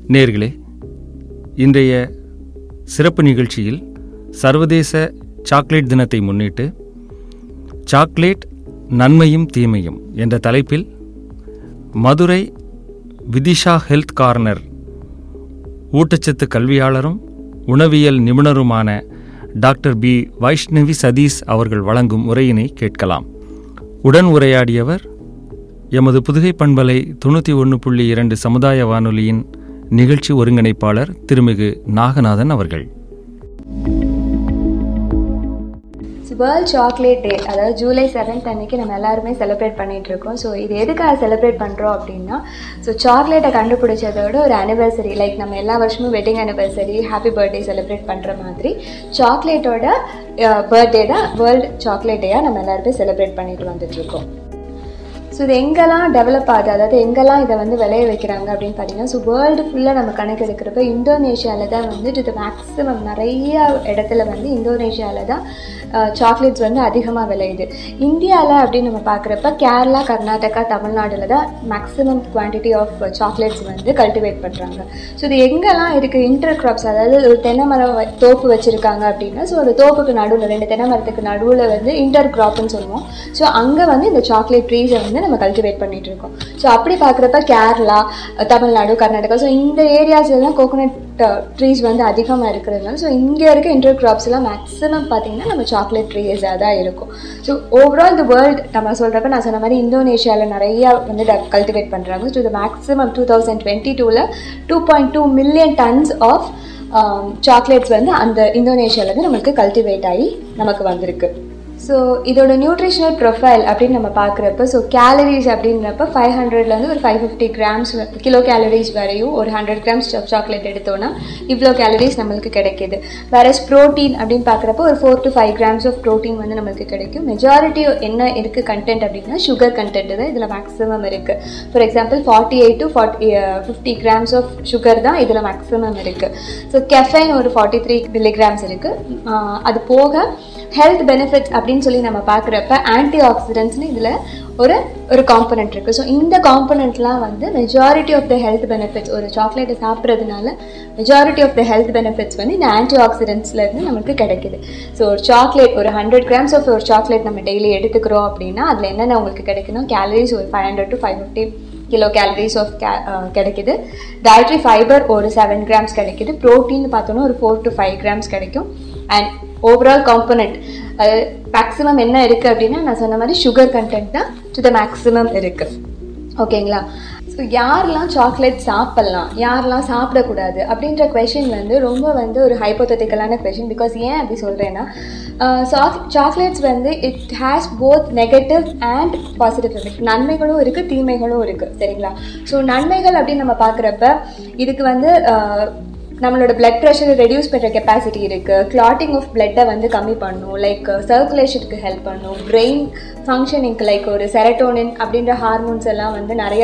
நேர்களே இன்றைய சிறப்பு நிகழ்ச்சியில் சர்வதேச சாக்லேட் தினத்தை முன்னிட்டு சாக்லேட் நன்மையும் தீமையும் என்ற தலைப்பில் மதுரை விதிஷா ஹெல்த் கார்னர் ஊட்டச்சத்து கல்வியாளரும் உணவியல் நிபுணருமான டாக்டர் பி வைஷ்ணவி சதீஷ் அவர்கள் வழங்கும் உரையினை கேட்கலாம் உடன் உரையாடியவர் எமது புதுகை பண்பலை தொண்ணூற்றி ஒன்று புள்ளி இரண்டு சமுதாய வானொலியின் நிகழ்ச்சி ஒருங்கிணைப்பாளர் திருமிகு நாகநாதன் அவர்கள் வேர்ல்ட் சாக்லேட் டே அதாவது ஜூலை செவன்த் அன்னைக்கு நம்ம எல்லாருமே செலிப்ரேட் பண்ணிட்டு இருக்கோம் ஸோ இது எதுக்காக செலிப்ரேட் பண்ணுறோம் அப்படின்னா ஸோ சாக்லேட்டை கண்டுபிடிச்சதோட ஒரு அனிவர்சரி லைக் நம்ம எல்லா வருஷமும் wedding anniversary happy birthday celebrate பண்ணுற மாதிரி சாக்லேட்டோட பர்த்டே தான் வேர்ல்ட் சாக்லேட் டேயாக நம்ம எல்லாருமே செலிப்ரேட் பண்ணிட்டு வந்துட்டு இருக்கோம் ஸோ இது எங்கெல்லாம் டெவலப் ஆகுது அதாவது எங்கெல்லாம் இதை வந்து விளைய வைக்கிறாங்க அப்படின்னு பார்த்தீங்கன்னா ஸோ வேர்ல்டு ஃபுல்லாக நம்ம கணக்கு எடுக்கிறப்ப இந்தோனேஷியாவில் தான் வந்துட்டு இது மேக்ஸிமம் நிறைய இடத்துல வந்து இந்தோனேஷியாவில் தான் சாக்லேட்ஸ் வந்து அதிகமாக விளையுது இந்தியாவில் அப்படின்னு நம்ம பார்க்குறப்ப கேரளா கர்நாடகா தமிழ்நாடுல தான் மேக்ஸிமம் குவான்டிட்டி ஆஃப் சாக்லேட்ஸ் வந்து கல்டிவேட் பண்ணுறாங்க ஸோ இது எங்கெல்லாம் இருக்குது இன்டர் கிராப்ஸ் அதாவது ஒரு தென்னை மரம் வ- தோப்பு வச்சுருக்காங்க அப்படின்னா ஸோ அந்த தோப்புக்கு நடுவில் ரெண்டு தென்னை மரத்துக்கு நடுவில் வந்து இன்டர் கிராப்னு சொல்லுவோம் ஸோ அங்கே வந்து இந்த சாக்லேட் ட்ரீஸை வந்து நம்ம கல்டிவேட் பண்ணிட்டு இருக்கோம் ஸோ அப்படி பார்க்குறப்ப கேரளா தமிழ்நாடு கர்நாடகா ஸோ இந்த ஏரியாஸ்ல தான் கோகோனட் ட்ரீஸ் வந்து அதிகமாக இருக்கிறதுனால ஸோ இங்கே இருக்க இன்டர் கிராப்ஸ்லாம் மேக்ஸிமம் பார்த்தீங்கன்னா நம்ம சாக்லேட் ட்ரீஸாக தான் இருக்கும் ஸோ ஓவரால் த வேர்ல்டு நம்ம சொல்கிறப்ப நான் சொன்ன மாதிரி இந்தோனேஷியாவில் நிறையா வந்து கல்டிவேட் பண்ணுறாங்க ஸோ இது மேக்ஸிமம் டூ தௌசண்ட் டுவெண்ட்டி டூவில் two point two million tons of chocolates வந்து அந்த இந்தோனேஷியாவிலேருந்து நம்மளுக்கு கல்டிவேட் ஆகி நமக்கு வந்திருக்கு ஸோ இதோட நியூட்ரிஷனல் ப்ரொஃபைல் அப்படின்னு நம்ம பார்க்குறப்ப ஸோ கேலரிஸ் அப்படின்றப்ப ஃபைவ் ஹண்ட்ரட்லேருந்து ஒரு five fifty grams kilo calories வரையும் ஒரு ஹண்ட்ரட் கிராம்ஸ் சாக்லேட் எடுத்தோன்னா இவ்வளோ கேலரிஸ் நம்மளுக்கு கிடைக்கிது வேறஸ் ப்ரோட்டீன் அப்படின்னு பார்க்குறப்ப ஒரு four to five grams of protein வந்து நம்மளுக்கு கிடைக்கும் மெஜாரிட்டி என்ன இருக்குது கண்டென்ட் அப்படின்னா சுகர் கண்டென்ட் தான் இதில் மேக்ஸிமம் இருக்குது for example forty eight to forty fifty grams of sugar தான் இதில் மேக்ஸிமம் இருக்குது ஸோ கெஃபைன் ஒரு ஃபார்ட்டி த்ரீ மில்லிகிராம்ஸ் இருக்குது அது போக ஹெல்த் பெனிஃபிட்ஸ் அப்படின்னு சொல்லி நம்ம பார்க்குறப்ப ஆன்டி ஆக்சிடென்ட்ஸ்னு இதில் ஒரு ஒரு காம்பனண்ட் இருக்குது ஸோ இந்த காம்பனண்ட்லாம் வந்து majority of the health benefits ஒரு சாக்லேட்டை சாப்பிட்றதுனால majority of the health benefits வந்து இந்த ஆன்டி ஆக்சிடென்ட்ஸ்லேருந்து நமக்கு கிடைக்குது ஸோ ஒரு சாக்லேட் ஒரு ஹண்ட்ரட் கிராம்ஸ் ஆஃப் ஒரு சாக்லேட் நம்ம டெய்லி எடுத்துக்கிறோம் அப்படின்னா அதில் என்னென்ன உங்களுக்கு கிடைக்கணும் கேலரிஸ் ஒரு five hundred to five fifty kilo calories of K கிடைக்குது டயட்ரி ஃபைபர் ஒரு செவன் கிராம்ஸ் கிடைக்குது ப்ரோட்டீன் பார்த்தோன்னா ஒரு ஃபோர் டு ஃபைவ் கிராம்ஸ் கிடைக்கும் அண்ட் ஓவரால் காம்பனண்ட் மேக்ஸிமம் என்ன இருக்குது அப்படின்னா நான் சொன்ன மாதிரி சுகர் கண்டென்ட் தான் டு த மேக்ஸிமம் இருக்குது ஓகேங்களா ஸோ யாரெல்லாம் சாக்லேட் சாப்பிட்லாம் யாரெல்லாம் சாப்பிடக்கூடாது அப்படின்ற கொஷின் வந்து ரொம்ப வந்து ஒரு ஹைப்போத்தட்டிக்கலான கொஷின் பிகாஸ் ஏன் அப்படி சொல்கிறேன்னா சாக்லேட்ஸ் வந்து it has both negative and positive effect நன்மைகளும் இருக்குது தீமைகளும் இருக்குது சரிங்களா ஸோ நன்மைகள் அப்படின்னு நம்ம பார்க்குறப்ப இதுக்கு வந்து ஆஹ், நம்மளோட பிளட் ப்ரெஷரை ரெடியூஸ் பண்ணுற கெப்பாசிட்டி இருக்குது கிளாட்டிங் ஆஃப் பிளட்டை வந்து கம்மி பண்ணும் லைக் சர்க்குலேஷனுக்கு ஹெல்ப் பண்ணும் பிரெயின் ஃபங்க்ஷனிங்க்கு லைக் ஒரு செரட்டோனின் அப்படின்ற ஹார்மோன்ஸ் எல்லாம் வந்து நிறைய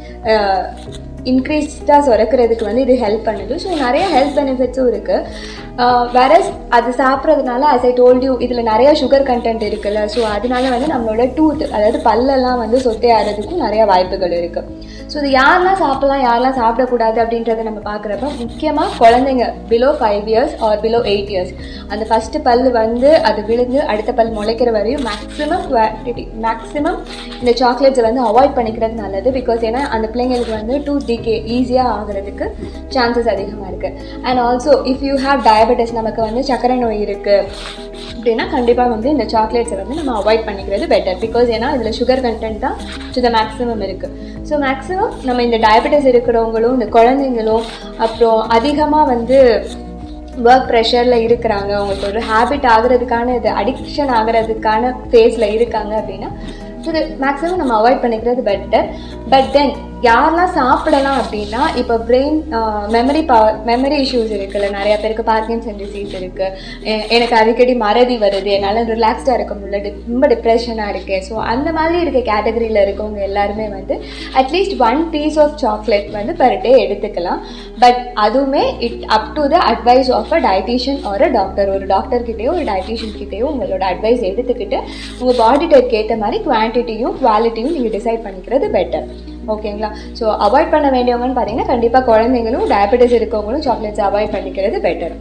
இன்க்ரீஸ்டாக சுரக்கிறதுக்கு வந்து இது ஹெல்ப் பண்ணுது ஸோ நிறைய ஹெல்த் பெனிஃபிட்ஸும் இருக்குது வேற அது சாப்பிட்றதுனால அஸ் ஐ டோல்ட் யூ இதில் நிறைய சுகர் கண்டென்ட் இருக்குல்ல ஸோ அதனால வந்து நம்மளோட டூத் அதாவது பல்லெல்லாம் வந்து சொத்தை ஆகிறதுக்கும் நிறைய வாய்ப்புகள் இருக்குது ஸோ இது யாரெல்லாம் சாப்பிடலாம் யாரெல்லாம் சாப்பிடக்கூடாது அப்படின்றத நம்ம பார்க்குறப்ப முக்கியமாக குழந்தைங்க below five years or below eight years அந்த ஃபஸ்ட்டு பல் வந்து அது விழுந்து அடுத்த பல் முளைக்கிற வரையும் மேக்ஸிமம் குவான்டிட்டி மேக்ஸிமம் இந்த சாக்லேட்ஸை வந்து அவாய்ட் பண்ணிக்கிறது நல்லது பிகாஸ் ஏன்னா அந்த பிள்ளைங்களுக்கு வந்து டூத் டிகே ஈஸியாக ஆகிறதுக்கு சான்சஸ் அதிகமாக இருக்குது and also if you have diabetes நமக்கு வந்து சர்க்கரை நோய் இருக்குது அப்படின்னா கண்டிப்பாக வந்து இந்த சாக்லேட்ஸை வந்து நம்ம அவாய்ட் பண்ணிக்கிறது பெட்டர் பிகாஸ் ஏன்னா இதில் சுகர் கண்டென்ட் தான் டு த மேக்ஸிமம் இருக்குது ஸோ மேக்ஸிமம் நம்ம இந்த டயபெட்டிஸ் இருக்கிறவங்களும் இந்த குழந்தைங்களும் அப்புறம் அதிகமாக வந்து ஒர்க் ப்ரெஷரில் இருக்கிறாங்க அவங்களுக்கு ஒரு ஹேபிட் ஆகுறதுக்கான இது அடிக்ஷன் ஆகுறதுக்கான ஃபேஸில் இருக்காங்க அப்படின்னா ஸோ இது மேக்ஸிமம் நம்ம அவாய்ட் பண்ணிக்கிறது பெட்டர் பட் தென் யாரெல்லாம் சாப்பிடலாம் அப்படின்னா இப்போ brain memory power memory issues இருக்குல்ல நிறைய பேருக்கு பார்க்கின்சன் டிசீஸ் இருக்குது எனக்கு அடிக்கடி மறதி வருது என்னால் ரிலாக்ஸ்டாக இருக்க முடியல டி- ரொம்ப டிப்ரெஷனாக இருக்கேன் ஸோ அந்த மாதிரி இருக்க கேட்டகரியில் இருக்கவங்க எல்லாருமே வந்து at least one piece of chocolate வந்து பெர் டே எடுத்துக்கலாம் பட் அதுவுமே it up to the advice of a dietitian or a doctor ஒரு டாக்டர் கிட்டேயோ ஒரு டயட்டீஷியன் கிட்டேயோ உங்களோட அட்வைஸ் எடுத்துக்கிட்டு உங்கள் பாடி டைப்க்கு ஏற்ற மாதிரி குவான்டிட்டியும் குவாலிட்டியும் நீங்கள் டிசைட் பண்ணிக்கிறது பெட்டர் ஓகேங்களா ஸோ அவாய்ட் பண்ண வேண்டியவங்கன்னு பார்த்தீங்கன்னா கண்டிப்பாக குழந்தைங்களும் டயபெட்டிஸ் இருக்கவங்களும் சாக்லேட்ஸ் அவாய்ட் பண்ணிக்கிறது பெட்டர்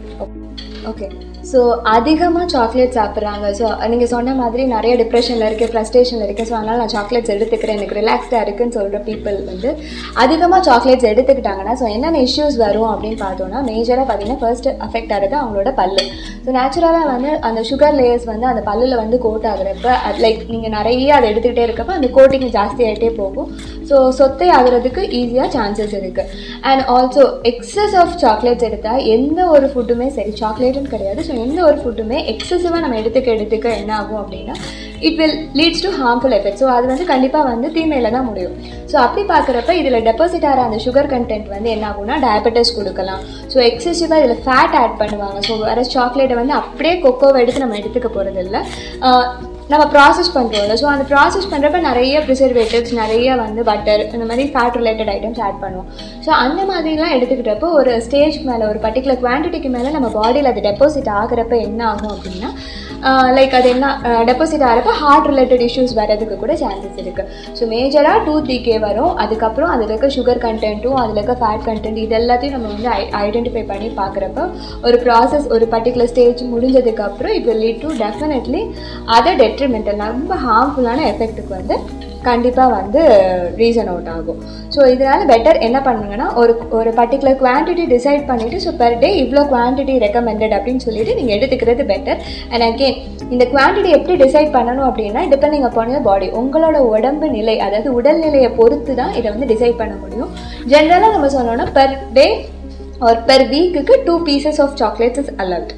ஓகே ஸோ அதிகமாக சாக்லேட் சாப்பிட்றாங்க ஸோ நீங்கள் சொன்ன மாதிரி நிறைய டிப்ரெஷனில் இருக்குது ஃப்ரஸ்ட்ரேஷனில் இருக்குது ஸோ அதனால் நான் சாக்லேட்ஸ் எடுத்துக்கிறேன் எனக்கு ரிலாக்ஸ்டாக இருக்குன்னு சொல்கிற பீப்புள் வந்து அதிகமாக சாக்லேட்ஸ் எடுத்துக்கிட்டாங்கன்னா ஸோ என்னென்ன இஷ்யூஸ் வரும் அப்படின்னு பார்த்தோன்னா மேஜராக பார்த்தீங்கன்னா ஃபர்ஸ்ட் அஃபெக்ட் ஆகிறது அவங்களோட பல்லு ஸோ நேச்சுரலாக வந்து அந்த சுகர் லேயர்ஸ் வந்து அந்த பல்லில் வந்து கோட் ஆகுறப்ப அது லைக் நீங்கள் நிறைய அதை எடுத்துக்கிட்டே இருக்கப்ப அந்த கோட்டிங் ஜாஸ்தியாகிட்டே போகும் ஸோ சொத்தை ஆகுறதுக்கு ஈஸியாக சான்சஸ் இருக்குது and also excess of chocolates எடுத்தால் எந்த ஒரு ஃபுட்டுமே சரி சாக்லேட்னு கிடையாது ஸோ எந்த ஒரு ஃபுட்டுமே எக்ஸசிவாக நம்ம எடுத்துக்க எடுத்துக்க என்ன ஆகும் அப்படின்னா it will leads to harmful effect so அது வந்து கண்டிப்பாக வந்து தீமையில தான் முடியும் ஸோ அப்படி பார்க்குறப்ப இதில் டெபாசிட் ஆகிற அந்த சுகர் கண்டென்ட் வந்து என்ன ஆகும்னா டயபெட்டிஸ் கொடுக்கலாம் ஸோ எக்ஸசிவாக இதில் ஃபேட் ஆட் பண்ணுவாங்க ஸோ வர சாக்லேட்டை வந்து அப்படியே கொக்கோவை எடுத்து நம்ம எடுத்துக்க போகிறது இல்லை நம்ம ப்ராசஸ் பண்ணுறோம்ல ஸோ அந்த ப்ராசஸ் பண்ணுறப்ப நிறைய ப்ரிசர்வேட்டிவ்ஸ் நிறைய வந்து பட்டர் இந்த மாதிரி ஃபேட் ரிலேட்டட் ஐட்டம்ஸ் ஆட் பண்ணுவோம் ஸோ அந்த மாதிரிலாம் எடுத்துக்கிட்டப்போ ஒரு ஸ்டேஜ்க்கு மேலே ஒரு பர்டிகுலர் குவான்டிட்டிக்கு மேலே நம்ம பாடியில் அது டெபாசிட் ஆகிறப்ப என்ன ஆகும் அப்படின்னா லைக் அது என்ன டெபாசிட் ஆகிறப்ப ஹார்ட் ரிலேட்டட் இஷ்யூஸ் வரதுக்கு கூட சான்சஸ் இருக்குது ஸோ மேஜராக டூத் டிகே வரும் அதுக்கப்புறம் அதில் இருக்க சுகர் கண்டென்ட்டும் அதில் இருக்க ஃபேட் கண்டென்ட் இது எல்லாத்தையும் நம்ம வந்து ஐடென்டிஃபை பண்ணி பார்க்குறப்ப ஒரு ப்ராசஸ் ஒரு பர்டிகுலர் ஸ்டேஜ் முடிஞ்சதுக்கப்புறம் it will lead to definitely other detrimental ரொம்ப ஹார்ம்ஃபுல்லான எஃபெக்ட்டுக்கு வந்து கண்டிப்பாக வந்து ரீசன் அவுட் ஆகும் ஸோ இதனால் பெட்டர் என்ன பண்ணுங்கன்னா ஒரு ஒரு பர்டிகுலர் குவான்டிட்டி டிசைட் பண்ணிவிட்டு ஸோ பெர் டே இவ்வளோ குவான்டிட்டி ரெக்கமெண்டட் அப்படின்னு சொல்லிட்டு நீங்கள் எடுத்துக்கிறது பெட்டர் அண்ட் அகெயின் இந்த குவான்டிட்டி எப்படி டிசைட் பண்ணணும் அப்படின்னா டிபெண்டிங் அப்பான் யர் பாடி உங்களோட உடம்பு நிலை அதாவது உடல்நிலையை பொறுத்து தான் இதை வந்து டிசைட் பண்ண முடியும் ஜென்ரலாக நம்ம சொன்னோன்னா பெர் டே ஒரு பெர் வீக்குக்கு two pieces of chocolates is allowed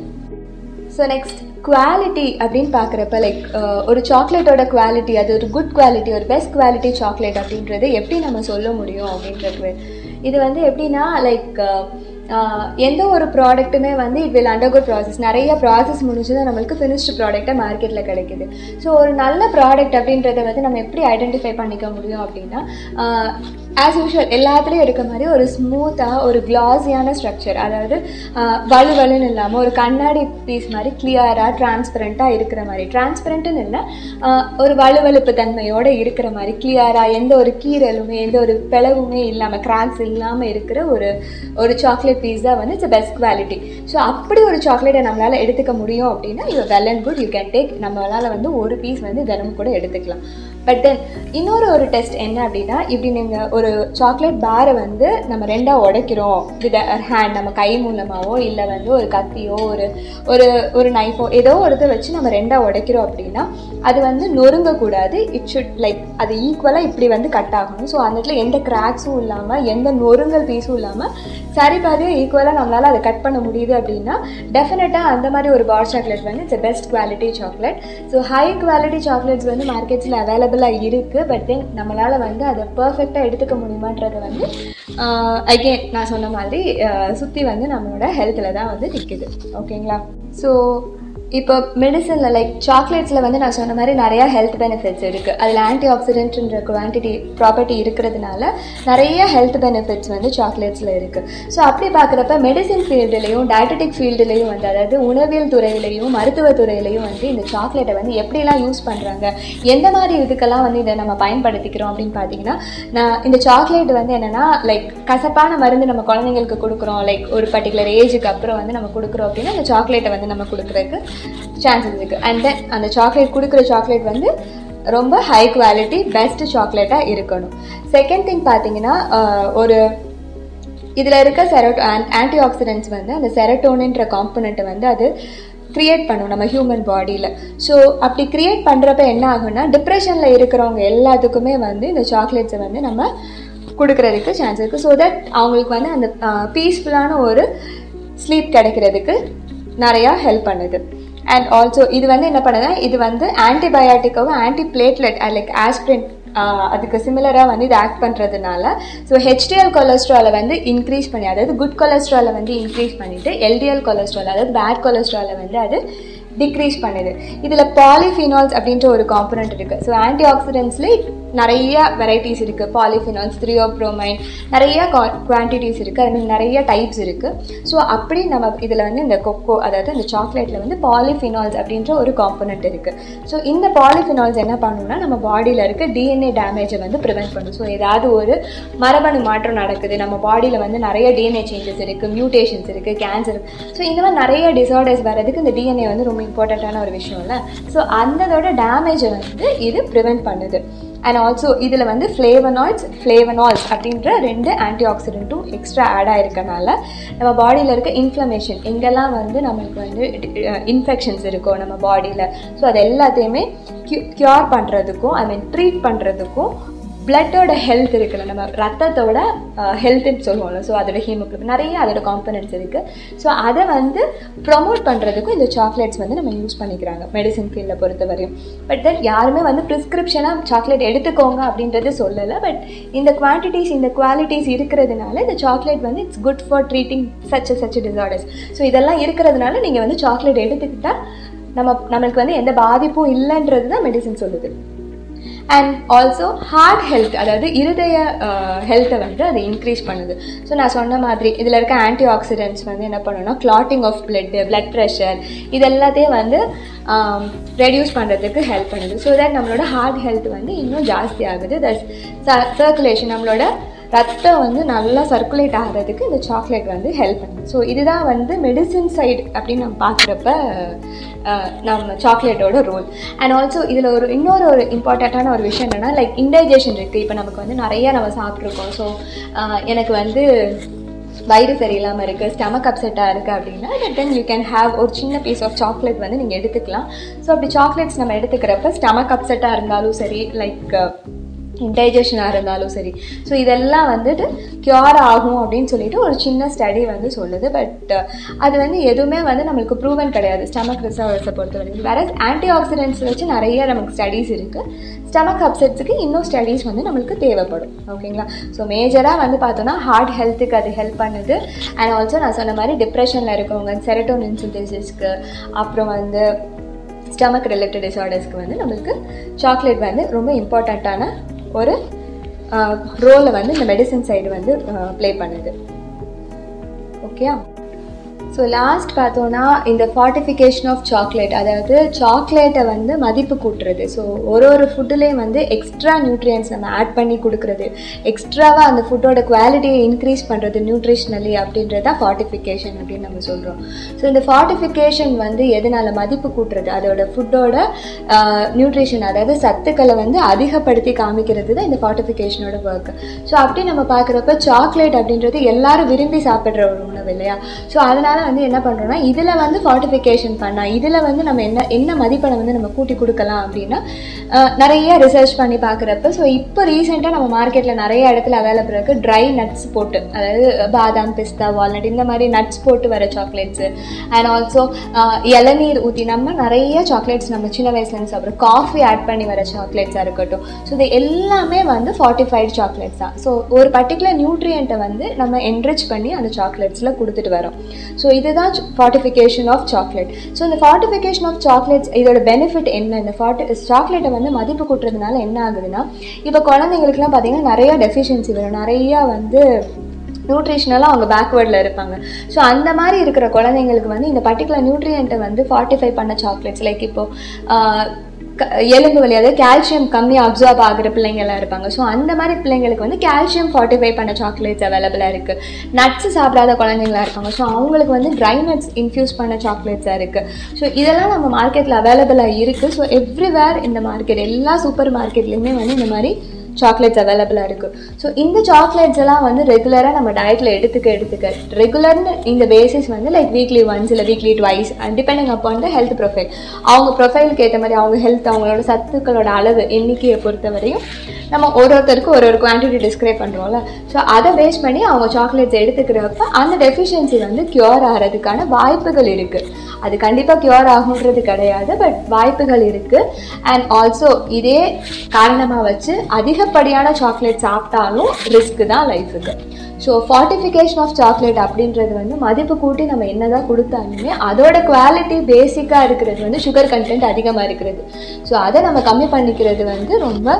so next quality அப்படின்னு பார்க்குறப்ப லைக் ஒரு சாக்லேட்டோட குவாலிட்டி அது ஒரு குட் குவாலிட்டி ஒரு பெஸ்ட் குவாலிட்டி சாக்லேட் அப்படின்றது எப்படி நம்ம சொல்ல முடியும் அப்படின்றது இது வந்து எப்படின்னா லைக் எந்த ஒரு ப்ராடக்ட்டுமே வந்து இட் வில் அண்டர்கோ ப்ராசஸ் நிறைய ப்ராசஸ் முடிஞ்சு தான் நம்மளுக்கு ஃபினிஷ்டு ப்ராடக்டாக மார்க்கெட்டில் கிடைக்குது ஸோ ஒரு நல்ல ப்ராடக்ட் அப்படின்றத வந்து நம்ம எப்படி ஐடென்டிஃபை பண்ணிக்க முடியும் அப்படின்னா ஆஸ் யூஷுவல் எல்லாத்துலேயும் இருக்க மாதிரி ஒரு ஸ்மூத்தாக ஒரு கிளாஸியான ஸ்ட்ரக்சர் அதாவது வலு வலுன்னு இல்லாமல் ஒரு கண்ணாடி பீஸ் மாதிரி கிளியராக டிரான்ஸ்பரண்ட்டாக இருக்கிற மாதிரி டிரான்ஸ்பரண்ட்டுன்னு இல்லை ஒரு வலுவலுப்பு தன்மையோடு இருக்கிற மாதிரி கிளியராக எந்த ஒரு கீரலுமே எந்த ஒரு பிளவுமே இல்லாமல் கிராக்ஸ் இல்லாமல் இருக்கிற ஒரு ஒரு சாக்லேட் பீஸ் தான் வந்து இட்ஸ் பெஸ்ட் குவாலிட்டி ஸோ அப்படி ஒரு சாக்லேட்டை நம்மளால் எடுத்துக்க முடியும் அப்படின்னா you well and good you can take நம்மளால் வந்து ஒரு பீஸ் வந்து தினமும் கூட எடுத்துக்கலாம் பட் தென் இன்னொரு ஒரு டெஸ்ட் என்ன அப்படின்னா இப்படி நீங்கள் ஒரு சாக்லேட் பாரை வந்து நம்ம ரெண்டாக உடைக்கிறோம் வித் ஹேண்ட் நம்ம கை மூலமாகவோ இல்லை வந்து ஒரு கத்தியோ ஒரு ஒரு ஒரு நைஃபோ ஏதோ ஒரு இதை வச்சு நம்ம ரெண்டாக உடைக்கிறோம் அப்படின்னா அது வந்து நொறுங்கக்கூடாது இட் ஷுட் லைக் அது ஈக்குவலாக இப்படி வந்து கட் ஆகணும் ஸோ அந்த இடத்துல எந்த கிராக்ஸும் இல்லாமல் எந்த நொறுங்கல் பீஸும் இல்லாமல் சரி பாதியும் ஈக்குவலாக நம்மளால் அதை கட் பண்ண முடியுது அப்படின்னா டெஃபினட்டாக அந்த மாதிரி ஒரு பார் சாக்லேட் வந்து it's best quality chocolate so high quality chocolates வந்து மார்க்கெட்ஸில் அவைலபிளாக இருக்குது பட் தென் நம்மளால் வந்து அதை பர்ஃபெக்டாக எடுத்துக்க முடியுமான்றது வந்து அகெயின் நான் சொன்ன மாதிரி சுற்றி வந்து நம்மளோட ஹெல்த்தில் தான் வந்து நிற்குது ஓகேங்களா ஸோ இப்போ மெடிசனில் லைக் சாக்லேட்ஸில் வந்து நான் சொன்ன மாதிரி நிறையா ஹெல்த் பெனிஃபிட்ஸ் இருக்குது அதில் ஆன்டி ஆக்சிடென்ட்ன்ற குவான்டிட்டி ப்ராப்பர்ட்டி இருக்கிறதுனால நிறைய ஹெல்த் பெனிஃபிட்ஸ் வந்து சாக்லேட்ஸில் இருக்குது ஸோ அப்படி பார்க்குறப்ப மெடிசின் ஃபீல்டுலேயும் டயட்டடிக் ஃபீல்டுலேயும் வந்து அதாவது உணவியல் துறையிலையும் மருத்துவ துறையிலையும் வந்து இந்த சாக்லேட்டை வந்து எப்படிலாம் யூஸ் பண்ணுறாங்க எந்த மாதிரி இதுக்கெல்லாம் வந்து இதை நம்ம பயன்படுத்திக்கிறோம் அப்படின்னு பார்த்தீங்கன்னா நான் இந்த சாக்லேட் வந்து என்னென்னா லைக் கசப்பான மருந்து நம்ம குழந்தைங்களுக்கு கொடுக்குறோம் லைக் ஒரு பர்டிகுலர் ஏஜுக்கு அப்புறம் வந்து நம்ம கொடுக்குறோம் அப்படின்னா அந்த சாக்லேட்டை வந்து நம்ம கொடுக்குறதுக்கு சான்சஸ் இருக்குது அண்ட் தென் அந்த சாக்லேட் கொடுக்குற சாக்லேட் வந்து ரொம்ப ஹை குவாலிட்டி பெஸ்ட் சாக்லேட்டாக இருக்கணும் செகண்ட் திங் பார்த்தீங்கன்னா ஒரு இதில் இருக்க செரோட் ஆன்டி ஆக்சிடென்ட்ஸ் வந்து அந்த செரட்டோனுன்ற காம்பனண்ட்டை வந்து அது க்ரியேட் பண்ணும் நம்ம ஹியூமன் பாடியில் ஸோ அப்படி க்ரியேட் பண்ணுறப்ப என்ன ஆகும்னா டிப்ரெஷனில் இருக்கிறவங்க எல்லாத்துக்குமே வந்து இந்த சாக்லேட்ஸை வந்து நம்ம கொடுக்கறதுக்கு சான்ஸ் இருக்குது ஸோ தட் அவங்களுக்கு வந்து அந்த பீஸ்ஃபுல்லான ஒரு ஸ்லீப் கிடைக்கிறதுக்கு நிறையா ஹெல்ப் பண்ணுது அண்ட் ஆல்சோ இது வந்து என்ன பண்ணுதுன்னா இது வந்து ஆன்டிபயாட்டிக்காவும் ஆன்டி பிளேட்லெட் லைக் ஆஸ்பிரின் அதுக்கு சிமிலராக வந்து இது ஆக்ட் பண்ணுறதுனால ஸோ ஹெச்டிஎல் கொலஸ்ட்ராலை வந்து இன்க்ரீஸ் பண்ணி அதாவது குட் கொலஸ்ட்ராலை வந்து இன்க்ரீஸ் பண்ணிவிட்டு எல்டிஎல் கொலஸ்ட்ரால் அதாவது பேட் கொலஸ்ட்ராலை வந்து அது டிக்ரீஸ் பண்ணுது இதில் பாலிஃபினால்ஸ் அப்படின்ற ஒரு காம்பனண்ட் இருக்குது ஸோ ஆன்டி ஆக்சிடென்ட்ஸில் நிறைய வெரைட்டிஸ் இருக்குது பாலிஃபினால்ஸ் த்ரியோப்ரோமைன் நிறைய குவான்டிட்டிஸ் இருக்குது அது மாதிரி நிறைய டைப்ஸ் இருக்குது ஸோ அப்படி நம்ம இதில் வந்து இந்த கொக்கோ அதாவது இந்த சாக்லேட்டில் வந்து பாலிஃபினால்ஸ் அப்படின்ற ஒரு காம்பனண்ட் இருக்குது ஸோ இந்த பாலிஃபினால்ஸ் என்ன பண்ணுன்னா நம்ம பாடியில் இருக்க டிஎன்ஏ டேமேஜை வந்து ப்ரிவென்ட் பண்ணும் ஸோ ஏதாவது ஒரு மரபணு மாற்றம் நடக்குது நம்ம பாடியில் வந்து நிறைய டிஎன்ஏ சேஞ்சஸ் இருக்குது மியூட்டேஷன்ஸ் இருக்குது கேன்சர் ஸோ இந்த மாதிரி நிறைய டிசார்டர்ஸ் வரதுக்கு இந்த டிஎன்ஏ வந்து ரொம்ப இம்பார்ட்டண்ட்டான ஒரு விஷயம் இல்லை ஸோ அந்ததோட டேமேஜை வந்து இது ப்ரிவென்ட் பண்ணுது அண்ட் ஆல்சோ இதில் வந்து ஃப்ளேவனாய்ட்ஸ் ஃப்ளேவனால்ஸ் அப்படின்ற ரெண்டு ஆன்டி ஆக்சிடென்ட்டும் எக்ஸ்ட்ரா ஆட் ஆயிருக்கனால நம்ம பாடியில் இருக்க இன்ஃப்ளமேஷன் எங்கெல்லாம் வந்து நம்மளுக்கு வந்து இன்ஃபெக்ஷன்ஸ் இருக்கோ நம்ம பாடியில் ஸோ அது எல்லாத்தையுமே க்யூ க்யூர் பண்ணுறதுக்கும் ஐ மீன் ட்ரீட் பண்ணுறதுக்கும் பிளட்டோட ஹெல்த் இருக்குல்ல நம்ம ரத்தத்தோட ஹெல்த்துன்னு சொல்லுவோம்ல ஸோ அதோட ஹீமோக்ளோபின் நிறைய அதோட காம்பனன்ட்ஸ் இருக்குது ஸோ அதை வந்து ப்ரொமோட் பண்ணுறதுக்கும் இந்த சாக்லேட்ஸ் வந்து நம்ம யூஸ் பண்ணிக்கிறாங்க மெடிசன் ஃபீல்டில் பொறுத்த வரையும் பட் தென் யாருமே வந்து ப்ரிஸ்கிரிப்ஷனாக சாக்லேட் எடுத்துக்கோங்க அப்படின்றது சொல்லலை பட் இந்த குவான்டிட்டிஸ் இந்த குவாலிட்டிஸ் இருக்கிறதுனால இந்த சாக்லேட் வந்து it's good for treating such such disorders so இதெல்லாம் இருக்கிறதுனால நீங்கள் வந்து சாக்லேட் எடுத்துக்கிட்டால் நம்ம நம்மளுக்கு வந்து எந்த பாதிப்பும் இல்லைன்றது தான் மெடிசன் சொல்லுது அண்ட் ஆல்சோ ஹார்ட் ஹெல்த் அதாவது இருதய ஹெல்த்தை வந்து அது இன்க்ரீஸ் பண்ணுது ஸோ நான் சொன்ன மாதிரி இதில் இருக்க ஆன்டி ஆக்சிடென்ட்ஸ் வந்து என்ன பண்ணுன்னா clotting of blood blood pressure இது எல்லாத்தையும் வந்து ரெடியூஸ் பண்ணுறதுக்கு ஹெல்ப் பண்ணுது ஸோ தட் நம்மளோட ஹார்ட் ஹெல்த் வந்து இன்னும் ஜாஸ்தி ஆகுது தட் சர்க்குலேஷன் நம்மளோட ரத்தம் வந்து நல்லா சர்க்குலேட் ஆகிறதுக்கு இந்த சாக்லேட் வந்து ஹெல்ப் பண்ணுது ஸோ இதுதான் வந்து மெடிசின் சைடு அப்படின்னு நம்ம பார்க்குறப்ப நம்ம சாக்லேட்டோட ரோல் அண்ட் ஆல்சோ இதில் ஒரு இன்னொரு ஒரு இம்பார்ட்டண்ட்டான ஒரு விஷயம் என்னென்னா லைக் இன்டைஜேஷன் இருக்குது இப்போ நமக்கு வந்து நிறைய நம்ம சாப்பிட்ருக்கோம் ஸோ எனக்கு வந்து வயிறு சரியில்லாமல் இருக்குது ஸ்டமக் அப்செட்டாக இருக்குது அப்படின்னா தென் யூ கேன் ஹேவ் ஒரு சின்ன பீஸ் ஆஃப் சாக்லேட் வந்து நீங்கள் எடுத்துக்கலாம் ஸோ அப்படி சாக்லேட்ஸ் நம்ம எடுத்துக்கிறப்ப ஸ்டமக் அப்செட்டாக இருந்தாலும் சரி லைக் இன்டைஜஷனாக இருந்தாலும் சரி ஸோ இதெல்லாம் வந்துட்டு க்யூர் ஆகும் அப்படின்னு சொல்லிட்டு ஒரு சின்ன ஸ்டடி வந்து சொல்லுது பட் அது வந்து எதுவுமே வந்து நம்மளுக்கு ப்ரூவன் கிடையாது ஸ்டமக் ரிசர்வர்ஸை பொறுத்த வரைக்கும் வேற ஆன்டி ஆக்சிடென்ட்ஸ் வச்சு நிறைய நமக்கு ஸ்டடீஸ் இருக்குது ஸ்டமக் அப்செட்ஸுக்கு இன்னும் ஸ்டடீஸ் வந்து நம்மளுக்கு தேவைப்படும் ஓகேங்களா ஸோ மேஜராக வந்து பார்த்தோன்னா ஹார்ட் ஹெல்த்துக்கு அது ஹெல்ப் பண்ணுது அண்ட் ஆல்சோ நான் சொன்ன மாதிரி டிப்ரெஷனில் இருக்கவங்க செரட்டோனின் சிந்தசிஸ்க்கு அப்புறம் வந்து ஸ்டமக் ரிலேட்டட் டிசார்டர்ஸ்க்கு வந்து நம்மளுக்கு சாக்லேட் வந்து ரொம்ப இம்பார்ட்டண்ட்டான ஒரு ரோலை வந்து இந்த மெடிசன் சைடு வந்து ப்ளே பண்ணுது ஓகே ஸோ லாஸ்ட் பார்த்தோன்னா இந்த ஃபார்ட்டிஃபிகேஷன் ஆஃப் சாக்லேட் அதாவது சாக்லேட்டை வந்து மதிப்பு கூட்டுறது ஸோ ஒரு ஒரு ஃபுட்டுலேயும் வந்து எக்ஸ்ட்ரா நியூட்ரியன்ஸ் நம்ம ஆட் பண்ணி கொடுக்குறது எக்ஸ்ட்ராவாக அந்த ஃபுட்டோட குவாலிட்டியை இன்க்ரீஸ் பண்ணுறது நியூட்ரிஷ்னலி அப்படின்றது தான் ஃபார்ட்டிஃபிகேஷன் அப்படின்னு நம்ம சொல்கிறோம் ஸோ இந்த ஃபார்ட்டிஃபிகேஷன் வந்து எதனால் மதிப்பு கூட்டுறது அதோட ஃபுட்டோட நியூட்ரிஷன் அதாவது சத்துக்களை வந்து அதிகப்படுத்தி காமிக்கிறது தான் இந்த ஃபார்ட்டிஃபிகேஷனோட ஒர்க் ஸோ அப்படி நம்ம பார்க்குறப்ப சாக்லேட் அப்படின்றது எல்லாரும் விரும்பி சாப்பிட்ற ஒரு உணவு இல்லையா ஸோ அதனால வந்து என்ன பண்ணுறோம்னா இதில் வந்து ஃபார்ட்டிஃபிகேஷன் பண்ணால் இதில் வந்து நம்ம என்ன என்ன மதிப்பெண்ணை வந்து நம்ம கூட்டி கொடுக்கலாம் அப்படின்னா நிறைய ரிசர்ச் பண்ணி பார்க்குறப்ப ஸோ இப்போ ரீசெண்டாக நம்ம மார்க்கெட்டில் நிறைய இடத்துல அவைலபிள் இருக்குது ட்ரை நட்ஸ் போட்டு அதாவது பாதாம் பிஸ்தா வால்நட் இந்த மாதிரி நட்ஸ் போட்டு வர சாக்லேட்ஸு அண்ட் ஆல்சோ இளநீர் ஊற்றி நம்ம நிறைய சாக்லேட்ஸ் நம்ம சின்ன வயசுலேருந்து சாப்பிட்றோம் காஃபி ஆட் பண்ணி வர சாக்லேட்ஸாக இருக்கட்டும் ஸோ இது எல்லாமே வந்து ஃபார்ட்டிஃபைடு சாக்லேட்ஸ் தான் ஸோ ஒரு பர்டிகுலர் நியூட்ரியண்ட்டை வந்து நம்ம என்ரிச் பண்ணி அந்த சாக்லேட்ஸில் கொடுத்துட்டு வரோம் ஸோ இதுதான் ஃபார்ட்டிஃபிகேஷன் ஆஃப் சாக்லேட் ஸோ இந்த ஃபார்ட்டிஃபிகேஷன் ஆஃப் சாக்லேட்ஸ் இதோட பெனிஃபிட் என்ன இந்த ஃபார்ட்டி சாக்லேட்டை வந்து மதிப்பு கூட்டுறதுனால என்ன ஆகுதுன்னா இப்போ குழந்தைங்களுக்குலாம் பார்த்தீங்கன்னா நிறைய டெஃபிஷியன்சி வரும் நிறையா வந்து நியூட்ரிஷனலாக அவங்க பேக்வேர்டில் இருப்பாங்க ஸோ அந்த மாதிரி இருக்கிற குழந்தைங்களுக்கு வந்து இந்த பர்டிகுலர் நியூட்ரியண்ட்டை வந்து ஃபார்ட்டிஃபை பண்ண சாக்லேட்ஸ் லைக் இப்போது எலும்பு வலி அதாவது கால்சியம் கம்மியாக அப்சர்வ் ஆகிற பிள்ளைங்கள்லாம் இருப்பாங்க ஸோ அந்த மாதிரி பிள்ளைங்களுக்கு வந்து கால்சியம் ஃபார்ட்டிஃபை பண்ண சாக்லேட்ஸ் அவைலபிளாக இருக்குது நட்ஸ் சாப்பிடாத குழந்தைங்களா இருக்காங்க ஸோ அவங்களுக்கு வந்து ட்ரை நட்ஸ் இன்ஃப்யூஸ் பண்ண சாக்லேட்ஸாக இருக்குது ஸோ இதெல்லாம் நம்ம மார்க்கெட்டில் அவைலபிளாக இருக்குது ஸோ எவ்ரிவேர் இந்த மார்க்கெட் எல்லா சூப்பர் மார்க்கெட்லேயுமே வந்து இந்த மாதிரி சாக்லேட்ஸ் அவைலபிளாக இருக்குது ஸோ இந்த சாக்லேட்ஸ் எல்லாம் வந்து ரெகுலராக நம்ம டயட்டில் எடுத்துக்க எடுத்துக்க ரெகுலர்னு இந்த பேசிஸ் வந்து லைக் வீக்லி ஒன்ஸ் இல்லை weekly twice depending upon the health profile அவங்க ப்ரொஃபைலுக்கு ஏற்ற மாதிரி அவங்க ஹெல்த் அவங்களோட சத்துக்களோட அளவு எண்ணிக்கையை பொறுத்த வரையும் நம்ம ஒரு ஒருத்தருக்கும் ஒரு ஒரு குவான்டிட்டி டிஸ்கிரைப் பண்ணுறோம்ல ஸோ அதை பேஸ் பண்ணி அவங்க சாக்லேட்ஸ் எடுத்துக்கிறப்ப அந்த டெஃபிஷியன்சி வந்து க்யூர் ஆகிறதுக்கான வாய்ப்புகள் இருக்குது அது கண்டிப்பாக க்யூர் ஆகுன்றது கிடையாது பட் வாய்ப்புகள் இருக்குது அண்ட் ஆல்சோ இதே காரணமாக வச்சு அதிகப்படியான சாக்லேட் சாப்பிட்டாலும் ரிஸ்க் தான் லைஃபுக்கு ஸோ ஃபார்ட்டிஃபிகேஷன் ஆஃப் சாக்லேட் அப்படின்றது வந்து மதிப்பு கூட்டி நம்ம என்னதான் கொடுத்தாலுமே அதோட குவாலிட்டி பேசிக்காக இருக்கிறது வந்து சுகர் கண்டென்ட் அதிகமாக இருக்கிறது ஸோ அதை நம்ம கம்மி பண்ணிக்கிறது வந்து ரொம்ப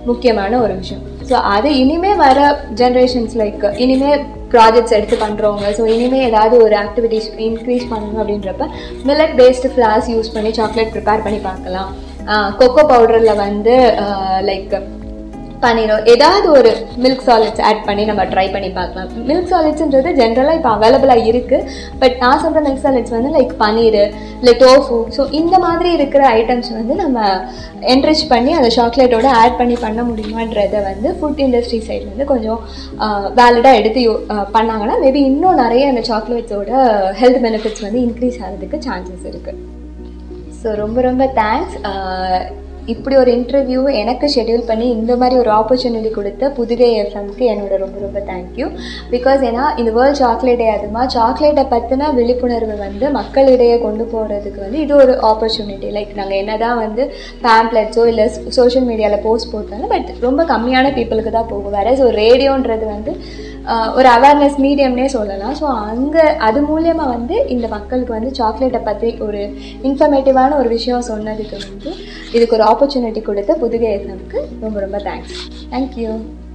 முக்கியமான ஒரு விஷயம் ஸோ அது இனிமே வர ஜென்ரேஷன்ஸ் லைக் இனிமே ப்ராஜெக்ட்ஸ் எடுத்து பண்ணுறவங்க ஸோ இனிமே ஏதாவது ஒரு ஆக்டிவிட்டிஸ் இன்க்ரீஸ் பண்ணணும் அப்படின்றப்ப மில்லட் பேஸ்டு ஃப்ளாஸ் யூஸ் பண்ணி சாக்லேட் ப்ரிப்பேர் பண்ணி பார்க்கலாம் கொக்கோ பவுடரில் வந்து லைக் பன்னீரோ ஏதாவது ஒரு மில்க் சாலிட்ஸ் ஆட் பண்ணி நம்ம ட்ரை பண்ணி பார்க்கலாம் மில்க் சாலிட்ஸ்ன்றது ஜென்ரலாக இப்போ அவைலபிளாக இருக்குது பட் நான் சொல்கிற மில்க் சாலிட்ஸ் வந்து லைக் பன்னீர் இல்லை டோஃபு ஸோ இந்த மாதிரி இருக்கிற ஐட்டம்ஸ் வந்து நம்ம என்ரிச் பண்ணி அதை சாக்லேட்டோட ஆட் பண்ணி பண்ண முடியுமான்றதை வந்து ஃபுட் இண்டஸ்ட்ரி சைடு வந்து கொஞ்சம் வேலிடாக எடுத்து யோ- அஹ் பண்ணாங்கன்னா மேபி இன்னும் நிறைய அந்த சாக்லேட்ஸோட ஹெல்த் பெனிஃபிட்ஸ் வந்து இன்க்ரீஸ் ஆகிறதுக்கு சான்சஸ் இருக்குது ஸோ ரொம்ப ரொம்ப தேங்க்ஸ் இப்படி ஒரு இன்டர்வியூ எனக்கு ஷெட்யூல் பண்ணி இந்த மாதிரி ஒரு ஆப்பர்ச்சுனிட்டி கொடுத்த புதுகை எஃப்எம்க்கு என்னோட ரொம்ப ரொம்ப தேங்க்யூ பிகாஸ் ஏன்னா இந்த வேர்ல்ட் சாக்லேட் டே அதுமா சாக்லேட்டை பற்றின விழிப்புணர்வு வந்து மக்களிடையே கொண்டு போகிறதுக்கு வந்து இது ஒரு ஆப்பர்ச்சுனிட்டி லைக் நாங்கள் என்ன தான் வந்து பேம்ப்ளெட்ஸோ இல்லை சோஷியல் மீடியாவில் போஸ்ட் போட்டாலும் பட் ரொம்ப கம்மியான பீப்புளுக்கு தான் போகும் வேற ஸோ ரேடியோன்றது வந்து ஆஹ் ஒரு அவேர்னஸ் மீடியம்னே சொல்லலாம் ஸோ அங்கே அது மூலியமாக வந்து இந்த மக்களுக்கு வந்து சாக்லேட்டை பற்றி ஒரு இன்ஃபர்மேட்டிவான ஒரு விஷயம் சொன்னதுக்கு வந்து இதுக்கு ஒரு ஆப்பர்ச்சுனிட்டி கொடுத்த புதுகை எஃப்எம்க்கு ரொம்ப ரொம்ப தேங்க்ஸ் தேங்க்யூ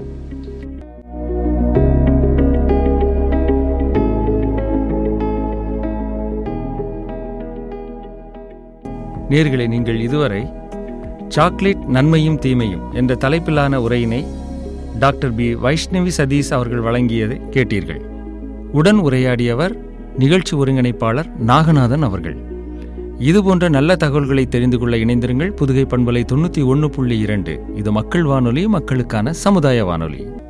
நேர்களை நீங்கள் இதுவரை சாக்லேட் நன்மையும் தீமையும் என்ற தலைப்பிலான உரையினை டாக்டர் பி வைஷ்ணவி சதீஷ் அவர்கள் வழங்கியதை கேட்டீர்கள் உடன் உரையாடியவர் நிகழ்ச்சி ஒருங்கிணைப்பாளர் நாகநாதன் அவர்கள் இதுபோன்ற நல்ல தகவல்களை தெரிந்து கொள்ள இணைந்திருங்கள் புதுகை பண்பலை தொண்ணூற்றி ஒன்று புள்ளி இரண்டு இது மக்கள் வானொலி மக்களுக்கான சமுதாய வானொலி